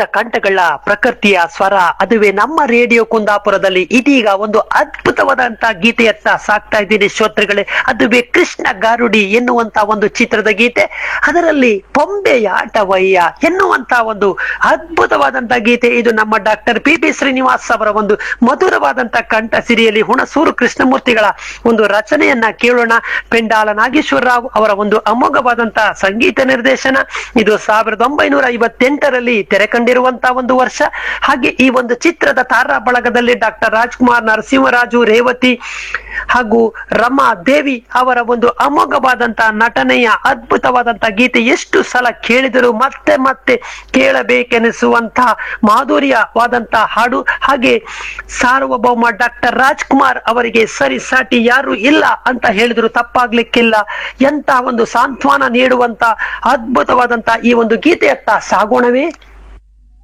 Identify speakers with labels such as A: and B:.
A: ವಿವಿಧ ಕಂಠಗಳ ಪ್ರಕೃತಿಯ ಸ್ವರ ಅದುವೇ ನಮ್ಮ ರೇಡಿಯೋ ಕುಂದಾಪುರದಲ್ಲಿ ಇದೀಗ ಒಂದು ಅದ್ಭುತವಾದಂತ ಗೀತೆಯತ್ತ ಸಾಕ್ತಾ ಇದ್ದೀನಿ ಶ್ರೋತೃಗಳೇ ಅದುವೇ ಕೃಷ್ಣ ಗಾರುಡಿ ಎನ್ನುವಂತ ಒಂದು ಚಿತ್ರದ ಗೀತೆ ಅದರಲ್ಲಿ ಬೊಂಬೆಯ ಆಟವಯ್ಯ ಎನ್ನುವಂತ ಒಂದು ಅದ್ಭುತವಾದಂತ ಗೀತೆ ಇದು ನಮ್ಮ ಡಾಕ್ಟರ್ ಪಿ ಬಿ ಶ್ರೀನಿವಾಸ್ ಅವರ ಒಂದು ಮಧುರವಾದಂತ ಕಂಠ ಸಿರಿಯಲ್ಲಿ ಹುಣಸೂರು ಕೃಷ್ಣಮೂರ್ತಿಗಳ ಒಂದು ರಚನೆಯನ್ನ ಕೇಳೋಣ ಪೆಂಡಾಲ ನಾಗೇಶ್ವರರಾವ್ ಅವರ ಒಂದು ಅಮೋಘವಾದಂತ ಸಂಗೀತ ನಿರ್ದೇಶನ ಇದು ಸಾವಿರದ ಒಂಬೈನೂರ ಐವತ್ತೆಂಟರಲ್ಲಿ ತೆರೆ ಕಂಡಿರುವಂತಹ ಒಂದು ವರ್ಷ ಹಾಗೆ ಈ ಒಂದು ಚಿತ್ರದ ತಾರಾ ಬಳಗದಲ್ಲಿ ಡಾಕ್ಟರ್ ರಾಜ್ಕುಮಾರ್ ನರಸಿಂಹರಾಜು ರೇವತಿ ಹಾಗೂ ರಮಾ ದೇವಿ ಅವರ ಒಂದು ಅಮೋಘವಾದಂತಹ ನಟನೆಯ ಅದ್ಭುತವಾದಂತಹ ಗೀತೆ ಎಷ್ಟು ಸಲ ಕೇಳಿದರೂ ಮತ್ತೆ ಮತ್ತೆ ಕೇಳಬೇಕೆನಿಸುವಂತಹ ಮಾಧುರ್ಯವಾದಂತಹ ಹಾಡು ಹಾಗೆ ಸಾರ್ವಭೌಮ ಡಾಕ್ಟರ್ ರಾಜ್ಕುಮಾರ್ ಅವರಿಗೆ ಸರಿ ಸಾಟಿ ಯಾರು ಇಲ್ಲ ಅಂತ ಹೇಳಿದ್ರು ತಪ್ಪಾಗ್ಲಿಕ್ಕಿಲ್ಲ ಎಂತ ಒಂದು ಸಾಂತ್ವನ ನೀಡುವಂತ ಅದ್ಭುತವಾದಂತ ಈ ಒಂದು ಗೀತೆಯತ್ತ ಸಾಗೋಣವೇ